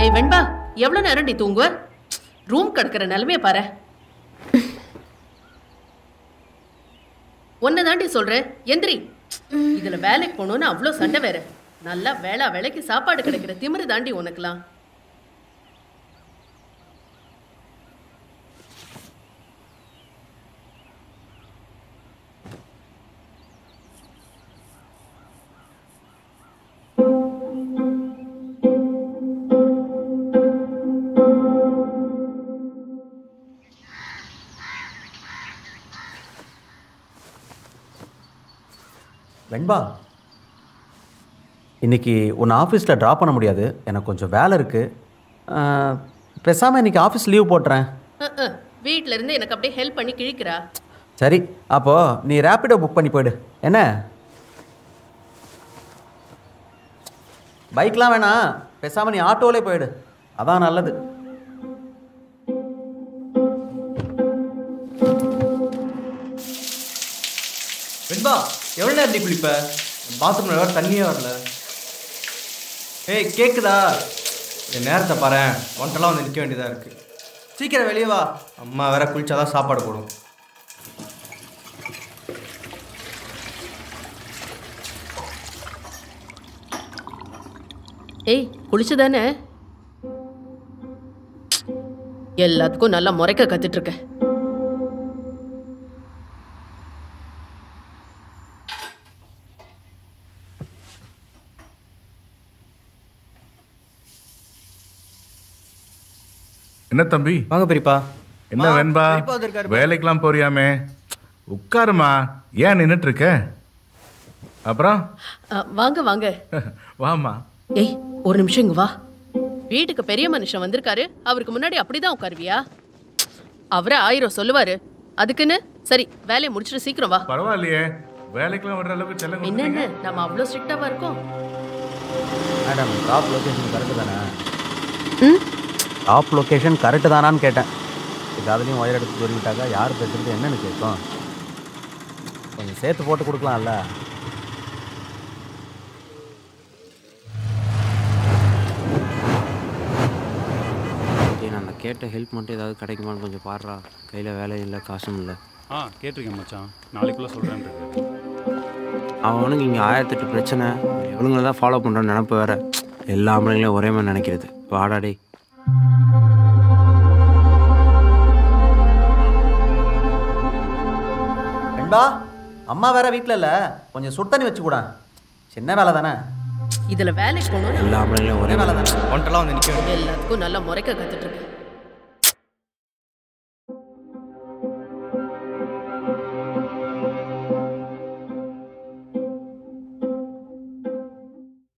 ஏய் வெண்பா எவ்வளவு நேரம் நீ தூங்குவ ரூம் கிடக்கிற நிலைமைய பாரு உன்னை தாண்டி சொல்றேன் எந்திரி இதுல வேலைக்கு போகணும்னு அவ்வளோ சண்டை வேற நல்லா வேளா வேலைக்கு சாப்பாடு கிடைக்கிற திமிரு தாண்டி உனக்குலாம் வெண்பா இன்னைக்கு உன்னை ஆஃபீஸில் ட்ராப் பண்ண முடியாது எனக்கு கொஞ்சம் வேலை இருக்குது பேசாமல் இன்னைக்கு ஆஃபீஸ் லீவ் போட்டுறேன் அஹ், அஹ். வீட்ல இருந்து எனக்கு அப்படியே ஹெல்ப் பண்ணி கிழிக்கிறா சரி அப்போது நீ ரேப்பிடோ புக் பண்ணி போயிடு என்ன பைக்லாம் வேணாம் பேசாமல் நீ ஆட்டோவிலே போயிடு அதான் நல்லது வெண்பா எவ்வளோ நேரம் நீ குளிப்ப பாத்ரூமில் வேறு தண்ணியே வரல ஏய் கேக்குதா என் நேரத்தை பாரு ஒன்ட்டெல்லாம் வந்து நிற்க வேண்டியதாக இருக்குது சீக்கிரம் வெளியே வா அம்மா வேற குளிச்சாதான் சாப்பாடு போடும் ஏய் குளிச்சுதானே எல்லாத்துக்கும் நல்லா முறைக்க கத்துட்டு இருக்க என்ன தம்பி வாங்க பெரியப்பா என்ன மா, வெண்பா பெரியப்பா வந்திருக்காரு. வேலைக்கெல்லாம் போறியாமே உட்காருமா ஏன் நின்னுட்டு இருக்க அப்புறம் அஹ், வாங்க வாங்க வாமா ஏய் ஒரு நிமிஷம் இங்க வா வீட்டுக்கு பெரிய மனுஷன் வந்திருக்காரு அவருக்கு முன்னாடி அப்படிதான் உட்காருவியா அவரே ஆயிரம் சொல்லுவாரு அதுக்குன்னு சரி வேலையை முடிச்சிட்டு சீக்கிரம் வா பரவாயில்லையே வேலைக்கெல்லாம் விடுற அளவுக்கு செல்லம் என்னென்ன கொடுத்துட்டீங்க. நம்ம அவ்வளோ ஸ்ட்ரிக்டாவா இருக்கோம் மேடம் டாப் லொக்கேஷன் கரெக்டு தானே ம் டாப் லொக்கேஷன் கரெக்டு தானான்னு கேட்டேன் இது அதுலேயும் ஒயர் எடுத்து சொல்லிவிட்டாக்கா யார் பேசுறது என்னன்னு கேட்கும் கொஞ்சம் சேர்த்து போட்டு கொடுக்கலாம்ல டேய் நான் கேட்ட ஹெல்ப் மட்டும் ஏதாவது கிடைக்குமான்னு கொஞ்சம் பாடுறா கையில் வேலை இல்லை காசும் இல்லை ஆ கேட்டிருக்கேன் மச்சான் நாளைக்குள்ளே சொல்கிறேன் அவனுக்கு இங்கே ஆயிரத்தெட்டு பிரச்சனை இவனுங்களை தான் ஃபாலோ பண்ணுறோன்னு நினப்பு வேற எல்லா ஆம்பளைங்களையும் ஒரே மாதிரி நினைக்கிறது வாடா டேய் வெண்பா அம்மா வேற வீட்டில் இல்லை கொஞ்சம் சுடு தண்ணி வச்சு கூட சின்ன வேலை தானே இதுல வேலைக்கு போகணும்னு எல்லா ஆம்பளைங்களையும் ஒரே வேலை மாதிரி தானே ஒன்ட்டெல்லாம் வந்து நிற்க வேண்டிய எல்லாத்துக்கும் நல்லா முறைக்க கத்துட்டு இருக்க